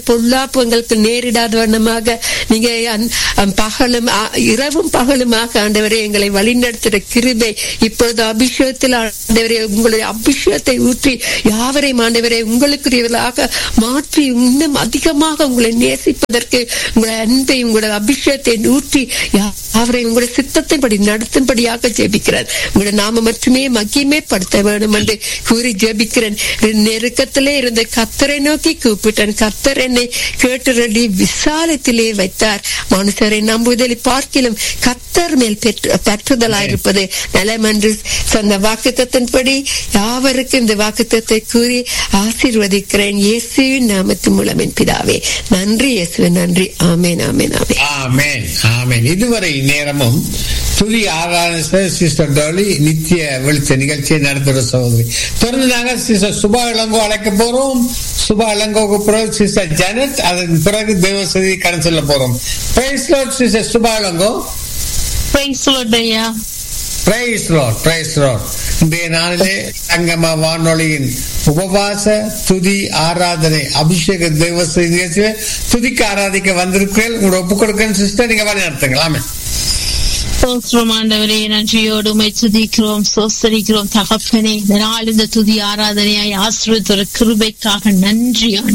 பொல்லாப்பு எங்களுக்கு நேரிடாத வண்ணமாக நீங்க அந்- அம் பகலும் ஆ- இரவும் பகலுமாக ஆண்டவரே எங்களை வழிநடத்துகிற கிருபை இப்பொழுது அபிஷேகத்தில் ஆண்டவரே உங்களுடைய அபிஷேகத்தை ஊற்றி யாவரையும் ஆண்டவரே உங்களுக்குரியவர்களாக மாற்றி இன்னும் அதிகமாக உங்களை நேசிப்பதற்கு உங்களுடைய அன்பை உங்களுடைய அபிஷேகத்தை ஊற்றி யாவரையும் உங்களுடைய சித்தத்தின்படி நடத்தும்படியாக ஜெபிக்கிறார் உங்களுடைய நாம மட்டுமே மகிமே படுத்த வேண்டும் என்று கூறி ஜெபிக்கிறேன் நெருக்கத்திலே இருந்த கத்தரை நோக்கி கூப்பிட்டேன் கத்தர் என்னை கேட்டுரடி விசாலத்திலே வைத்தார் மனுஷரை நம்புதலை பார்க்கிலும் கத்தர் மேல் பெற்று பற்றுதலாயிருப்பது நலம் என்று சொன்ன வாக்குத்தத்தின்படி யாவருக்கும் இந்த வாக்குத்தத்தை கூறி ஆசீர்வதிக்கிறேன் இயேசுவின் நாமத்தின் மூலம் என் பிதாவே நன்றி இயேசுவே நன்றி ஆமேன் ஆமேன் ஆமேன் ஆமென் ஆமென் இதுவரை நேரமும் துதி ஆராதனை சிஸ்டர் டோலி நித்திய வெளிச்ச நிகழ்ச்சியை நடத்துகிற சகோதரி தொடர்ந்து நாங்கள் சிஸ்டர் சுபா இளங்கோ அழைக்க போறோம் சுபா இளங்கோவுக்கு பிறகு சிஸ்டர் ஜனத் அதன் பிறகு தேவசதி கடன் சொல்ல போறோம் praise lord sister Subha Ilango praise ஐயா பிரைஸ் லார்ட் பிரைஸ் லார்ட் இன்றைய நாளிலே சங்கம வானொலியின் உபவாச துதி ஆராதனை அபிஷேக தேவசதி நிகழ்ச்சியில துதிக்கு ஆராதிக்க வந்திருக்கிறேன் உங்களோட ஒப்பு கொடுக்கிறேன் சிஸ்டர் நீங்க வழி நடத்துங்களாமே சோஸ்திரம் ஆண்டவரே நன்றியோடு உமை துதிக்கிறோம் சோஸ்தரிக்கிறோம் தகப்பனே இந்த நாள் இந்த துதி ஆராதனையாய் ஆசிரியர் கிருபைக்காக நன்றி